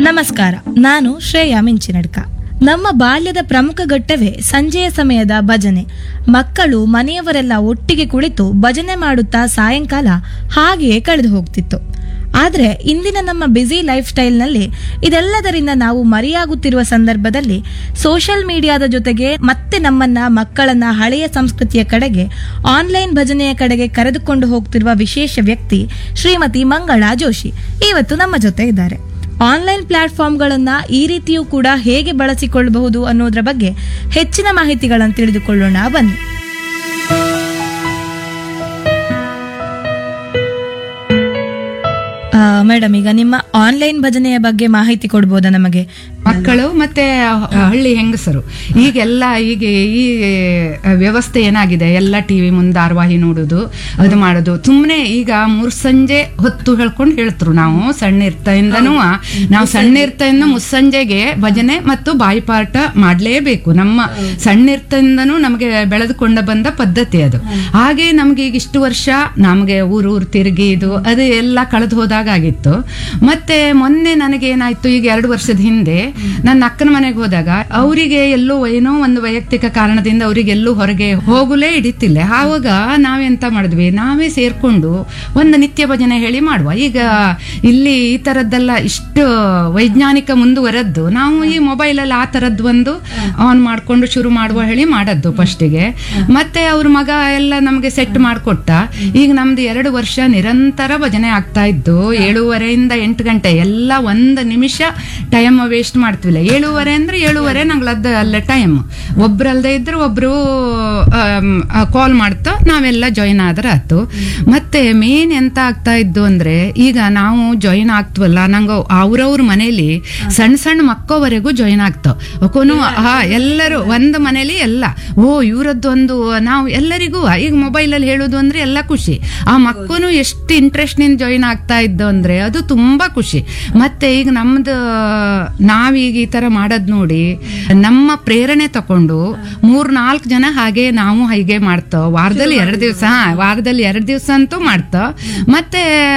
ನಮಸ್ಕಾರ ನಾನು ಶ್ರೇಯಾ ಮಿಂಚಿನಡ್ಕ ನಮ್ಮ ಬಾಲ್ಯದ ಪ್ರಮುಖ ಘಟ್ಟವೇ ಸಂಜೆಯ ಸಮಯದ ಭಜನೆ ಮಕ್ಕಳು ಮನೆಯವರೆಲ್ಲ ಒಟ್ಟಿಗೆ ಕುಳಿತು ಭಜನೆ ಮಾಡುತ್ತಾ ಸಾಯಂಕಾಲ ಹಾಗೆಯೇ ಕಳೆದು ಹೋಗ್ತಿತ್ತು ಆದ್ರೆ ಇಂದಿನ ನಮ್ಮ ಬ್ಯುಸಿ ಲೈಫ್ ಸ್ಟೈಲ್ನಲ್ಲಿ ಇದೆಲ್ಲದರಿಂದ ನಾವು ಮರೆಯಾಗುತ್ತಿರುವ ಸಂದರ್ಭದಲ್ಲಿ ಸೋಷಿಯಲ್ ಮೀಡಿಯಾದ ಜೊತೆಗೆ ಮತ್ತೆ ನಮ್ಮನ್ನ ಮಕ್ಕಳನ್ನ ಹಳೆಯ ಸಂಸ್ಕೃತಿಯ ಕಡೆಗೆ ಆನ್ಲೈನ್ ಭಜನೆಯ ಕಡೆಗೆ ಕರೆದುಕೊಂಡು ಹೋಗ್ತಿರುವ ವಿಶೇಷ ವ್ಯಕ್ತಿ ಶ್ರೀಮತಿ ಮಂಗಳಾ ಜೋಶಿ ಇವತ್ತು ನಮ್ಮ ಜೊತೆ ಇದ್ದಾರೆ ಆನ್ಲೈನ್ ಪ್ಲಾಟ್ಫಾರ್ಮ್ಗಳನ್ನ ಈ ರೀತಿಯೂ ಕೂಡ ಹೇಗೆ ಬಳಸಿಕೊಳ್ಳಬಹುದು ಅನ್ನೋದ್ರ ಬಗ್ಗೆ ಹೆಚ್ಚಿನ ಮಾಹಿತಿಗಳನ್ನು ತಿಳಿದುಕೊಳ್ಳೋಣ ಬನ್ನಿ ಮೇಡಮ್ ಈಗ ನಿಮ್ಮ ಆನ್ಲೈನ್ ಭಜನೆಯ ಬಗ್ಗೆ ಮಾಹಿತಿ ಕೊಡ್ಬೋದಾ ನಮಗೆ ಮಕ್ಕಳು ಮತ್ತೆ ಹಳ್ಳಿ ಹೆಂಗಸರು ಈಗೆಲ್ಲ ಈಗ ಈ ವ್ಯವಸ್ಥೆ ಏನಾಗಿದೆ ಎಲ್ಲ ಟಿವಿ ಮುಂದೆ ಧಾರಾವಾಹಿ ನೋಡೋದು ಅದು ಮಾಡೋದು ಸುಮ್ಮನೆ ಈಗ ಮೂರ್ ಸಂಜೆ ಹೊತ್ತು ಹೇಳ್ಕೊಂಡು ಹೇಳ್ತರು ನಾವು ಸಣ್ಣ ಇರ್ತಾಯಿಂದನೂ ನಾವು ಸಣ್ಣ ಇರ್ತಾಯಿಂದ ಮುಸ್ಸಂಜೆಗೆ ಭಜನೆ ಮತ್ತು ಬಾಯಿಪಾಠ ಮಾಡ್ಲೇಬೇಕು ನಮ್ಮ ಸಣ್ಣ ಇರ್ತಾಯಿಂದನೂ ನಮಗೆ ಬೆಳೆದುಕೊಂಡ ಬಂದ ಪದ್ಧತಿ ಅದು ಹಾಗೆ ನಮ್ಗೆ ಈಗ ಇಷ್ಟು ವರ್ಷ ನಮಗೆ ಊರು ಊರು ತಿರುಗಿ ಇದು ಅದು ಎಲ್ಲ ಕಳೆದು ಹೋದಾಗ ಆಗಿತ್ತು ಮತ್ತೆ ಮೊನ್ನೆ ನನಗೆ ಏನಾಯ್ತು ಈಗ ಎರಡು ವರ್ಷದ ಹಿಂದೆ ನನ್ನ ಅಕ್ಕನ ಮನೆಗೆ ಹೋದಾಗ ಅವರಿಗೆ ಎಲ್ಲೋ ಏನೋ ಒಂದು ವೈಯಕ್ತಿಕ ಕಾರಣದಿಂದ ಅವರಿಗೆ ಎಲ್ಲೂ ಹೊರಗೆ ಹೋಗಲೇ ಹಿಡಿತಿಲ್ಲ ಆವಾಗ ನಾವೆಂತ ಮಾಡಿದ್ವಿ ನಾವೇ ಸೇರ್ಕೊಂಡು ಒಂದು ನಿತ್ಯ ಭಜನೆ ಹೇಳಿ ಮಾಡುವ ಈಗ ಇಲ್ಲಿ ಈ ತರದ್ದೆಲ್ಲ ಇಷ್ಟು ವೈಜ್ಞಾನಿಕ ಮುಂದುವರೆದ್ದು ನಾವು ಈ ಮೊಬೈಲಲ್ಲಿ ಆ ತರದ್ದು ಒಂದು ಆನ್ ಮಾಡ್ಕೊಂಡು ಶುರು ಮಾಡುವ ಹೇಳಿ ಮಾಡದ್ದು ಫಸ್ಟಿಗೆ ಮತ್ತೆ ಅವ್ರ ಮಗ ಎಲ್ಲ ನಮಗೆ ಸೆಟ್ ಮಾಡಿಕೊಟ್ಟ ಈಗ ನಮ್ದು ಎರಡು ವರ್ಷ ನಿರಂತರ ಭಜನೆ ಆಗ್ತಾ ಇದ್ದು ಏಳುವರೆಯಿಂದ ಎಂಟು ಗಂಟೆ ಎಲ್ಲ ಒಂದು ನಿಮಿಷ ಟೈಮ್ ವೇಸ್ಟ್ ಮಾಡ್ತೀವಿಲ್ಲ ಏಳುವರೆ ಅಂದ್ರೆ ಏಳುವರೆ ನಂಗೆ ಅದ ಅಲ್ಲೇ ಟೈಮ್ ಒಬ್ರಲ್ದೇ ಇದ್ರೆ ಒಬ್ರು ಕಾಲ್ ಮಾಡ್ತಾ ನಾವೆಲ್ಲ ಜಾಯಿನ್ ಆದ್ರೆ ಆಯ್ತು ಮತ್ತೆ ಮೇನ್ ಎಂತ ಆಗ್ತಾ ಇದ್ದು ಅಂದ್ರೆ ಈಗ ನಾವು ಜಾಯಿನ್ ಆಗ್ತೀವಲ್ಲ ನಂಗೆ ಅವ್ರವ್ರ ಮನೇಲಿ ಸಣ್ಣ ಸಣ್ಣ ಮಕ್ಕವರೆಗೂ ಜಾಯಿನ್ ಆಗ್ತಾವ ಅಕೋನು ಹಾ ಎಲ್ಲರೂ ಒಂದು ಮನೇಲಿ ಎಲ್ಲ ಓ ಇವರದ್ದು ಒಂದು ನಾವು ಎಲ್ಲರಿಗೂ ಈಗ ಮೊಬೈಲಲ್ಲಿ ಹೇಳೋದು ಅಂದ್ರೆ ಎಲ್ಲ ಖುಷಿ ಆ ಮಕ್ಕನು ಎಷ್ಟು ಇಂಟ್ರೆಸ್ಟ್ ನಿಂದ ಜಾಯಿನ್ ಆಗ್ತಾ ಇದ್ದು ಅಂದ್ರೆ ಅದು ತುಂಬಾ ಖುಷಿ ಮತ್ತೆ ಈಗ ನಮ್ದು ನಾವೀಗ ಈ ತರ ಮಾಡೋದ್ ನೋಡಿ ನಮ್ಮ ಪ್ರೇರಣೆ ತಕೊಂಡು ಮೂರ್ ನಾಲ್ಕು ಜನ ಹಾಗೆ ನಾವು ಹೀಗೆ ಮಾಡ್ತಾವ ವಾರದಲ್ಲಿ ಎರಡು ದಿವಸ ವಾರದಲ್ಲಿ ಎರಡು ದಿವಸ ಅಂತೂ ಮಾಡ್ತಾವ ಮತ್ತೆ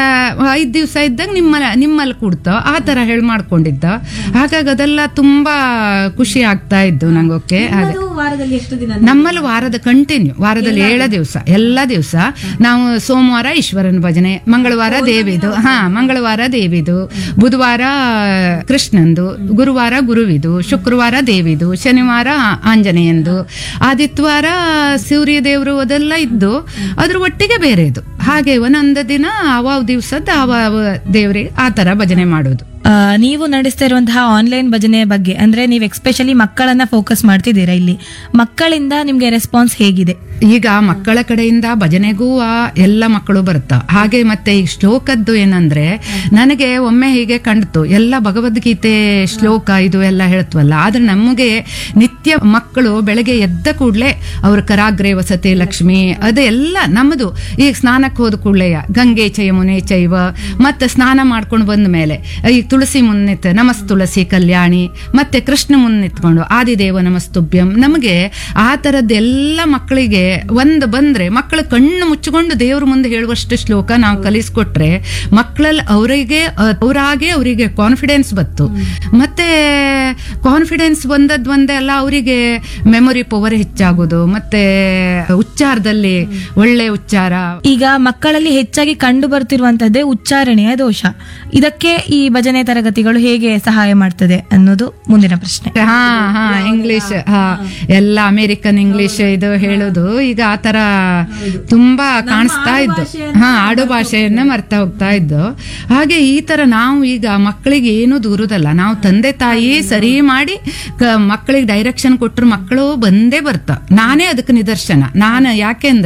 ಐದ್ ದಿವಸ ಇದ್ದಾಗ ನಿಮ್ಮ ನಿಮ್ಮಲ್ಲಿ ಕೂಡ್ತಾವ ಆ ತರ ಹೇಳಿ ಮಾಡ್ಕೊಂಡಿದ್ದ ಹಾಗಾಗಿ ಅದೆಲ್ಲ ತುಂಬಾ ಖುಷಿ ಆಗ್ತಾ ಇದ್ದು ನಂಗೊಕ್ಕೆ ಅದೇ ವಾರದಲ್ಲಿ ಎಷ್ಟು ದಿನ ನಮ್ಮಲ್ಲಿ ವಾರದ ಕಂಟಿನ್ಯೂ ವಾರದಲ್ಲಿ ಏಳ ದಿವಸ ಎಲ್ಲ ದಿವಸ ನಾವು ಸೋಮವಾರ ಈಶ್ವರನ ಭಜನೆ ಮಂಗಳವಾರ ದೇವಿದು ಹಾ ಮಂಗಳವಾರ ದೇವಿದು ಬುಧವಾರ ಕೃಷ್ಣಂದು ಗುರುವಾರ ಗುರುವಿದು ಶುಕ್ರವಾರ ದೇವಿದು ಶನಿವಾರ ಆಂಜನೇಯಂದು ಆದಿತ್ಯವಾರ ಸೂರ್ಯ ದೇವರು ಅದೆಲ್ಲ ಇದ್ದು ಅದ್ರ ಒಟ್ಟಿಗೆ ಬೇರೆದು ಹಾಗೆ ಒಂದೊಂದು ದಿನ ಅವಾವ ದಿವಸದ ಅವಾವ ದೇವ್ರಿಗೆ ಆ ತರ ಭಜನೆ ಮಾಡೋದು ಆ, ನೀವು ನಡೆಸ್ತಾ ಇರುವಂತಹ ಆನ್ಲೈನ್ ಭಜನೆಯ ಬಗ್ಗೆ ಅಂದ್ರೆ ನೀವು ಎಕ್ಸ್ಪೆಷಲಿ ಮಕ್ಕಳನ್ನ ಫೋಕಸ್ ಮಾಡ್ತಿದ್ದೀರಾ ಇಲ್ಲಿ ಮಕ್ಕಳಿಂದ ನಿಮ್ಗೆ ರೆಸ್ಪಾನ್ಸ್ ಹೇಗಿದೆ ಈಗ ಮಕ್ಕಳ ಕಡೆಯಿಂದ ಭಜನೆಗೂ ಆ ಎಲ್ಲ ಮಕ್ಕಳು ಬರ್ತಾವ ಹಾಗೆ ಮತ್ತೆ ಈ ಶ್ಲೋಕದ್ದು ಏನಂದ್ರೆ ನನಗೆ ಒಮ್ಮೆ ಹೀಗೆ ಕಂಡ್ತು ಎಲ್ಲ ಭಗವದ್ಗೀತೆ ಶ್ಲೋಕ ಇದು ಎಲ್ಲ ಹೇಳ್ತವಲ್ಲ ಆದ್ರೆ ನಮಗೆ ನಿತ್ಯ ಮಕ್ಕಳು ಬೆಳಗ್ಗೆ ಎದ್ದ ಕೂಡ್ಲೆ ಅವ್ರ ಕರಾಗ್ರೆ ವಸತಿ ಲಕ್ಷ್ಮಿ ಅದು ಎಲ್ಲ ನಮ್ಮದು ಈಗ ಸ್ನಾನಕ್ಕೆ ಹೋದ ಕೂಡಲೇ ಗಂಗೆ ಚಯಮುನೆ ಚೈವ ಮತ್ತೆ ಸ್ನಾನ ಮಾಡ್ಕೊಂಡು ಬಂದ ಮೇಲೆ ಈ ತುಳಸಿ ಮುನ್ನಿತ್ ನಮಸ್ ತುಳಸಿ ಕಲ್ಯಾಣಿ ಮತ್ತೆ ಕೃಷ್ಣ ಮುನ್ನಿತ್ಕೊಂಡು ಆದಿದೇವ ನಮಸ್ತುಭ್ಯಂ ನಮಗೆ ಆ ತರದ್ದೆಲ್ಲ ಮಕ್ಕಳಿಗೆ ಒಂದು ಬಂದ್ರೆ ಮಕ್ಕಳ ಕಣ್ಣು ಮುಚ್ಚಿಕೊಂಡು ದೇವ್ರ ಮುಂದೆ ಹೇಳುವಷ್ಟು ಶ್ಲೋಕ ನಾವು ಕಲಿಸ್ಕೊಟ್ರೆ ಮಕ್ಕಳಲ್ಲಿ ಅವರಿಗೆ ಅವರಾಗೆ ಅವರಿಗೆ ಕಾನ್ಫಿಡೆನ್ಸ್ ಬತ್ತು ಮತ್ತೆ ಕಾನ್ಫಿಡೆನ್ಸ್ ಬಂದದ್ ಒಂದೇ ಅಲ್ಲ ಅವರಿಗೆ ಮೆಮೊರಿ ಪವರ್ ಹೆಚ್ಚಾಗೋದು ಮತ್ತೆ ಉಚ್ಚಾರದಲ್ಲಿ ಒಳ್ಳೆ ಉಚ್ಚಾರ ಈಗ ಮಕ್ಕಳಲ್ಲಿ ಹೆಚ್ಚಾಗಿ ಕಂಡು ಬರ್ತಿರುವಂತದ್ದೇ ಉಚ್ಚಾರಣೆಯ ದೋಷ ಇದಕ್ಕೆ ಈ ಭಜನೆ ತರಗತಿಗಳು ಹೇಗೆ ಸಹಾಯ ಮಾಡ್ತದೆ ಅನ್ನೋದು ಮುಂದಿನ ಪ್ರಶ್ನೆ ಹಾ ಹಾ ಇಂಗ್ಲಿಷ್ ಹಾ ಎಲ್ಲ ಅಮೆರಿಕನ್ ಇಂಗ್ಲಿಷ್ ಇದು ಹೇಳೋದು ಈಗ ಆ ತರ ತುಂಬಾ ಕಾಣಿಸ್ತಾ ಇದ್ದು ಹಾ ಆಡು ಭಾಷೆಯನ್ನ ಮರ್ತಾ ಹೋಗ್ತಾ ಇದ್ದು ಹಾಗೆ ಈ ತರ ನಾವು ಈಗ ಮಕ್ಕಳಿಗೆ ಏನು ದೂರದಲ್ಲ ನಾವು ತಂದೆ ತಾಯಿ ಸರಿ ಮಾಡಿ ಕ- ಮಕ್ಕಳಿಗೆ ಡೈರೆಕ್ಷನ್ ಕೊಟ್ಟರು ಮಕ್ಕಳು ಬಂದೇ ಬರ್ತಾವ ನಾನೇ ಅದಕ್ಕೆ ನಿದರ್ಶನ ನಾನು ಯಾಕೆಂದ್ರೆ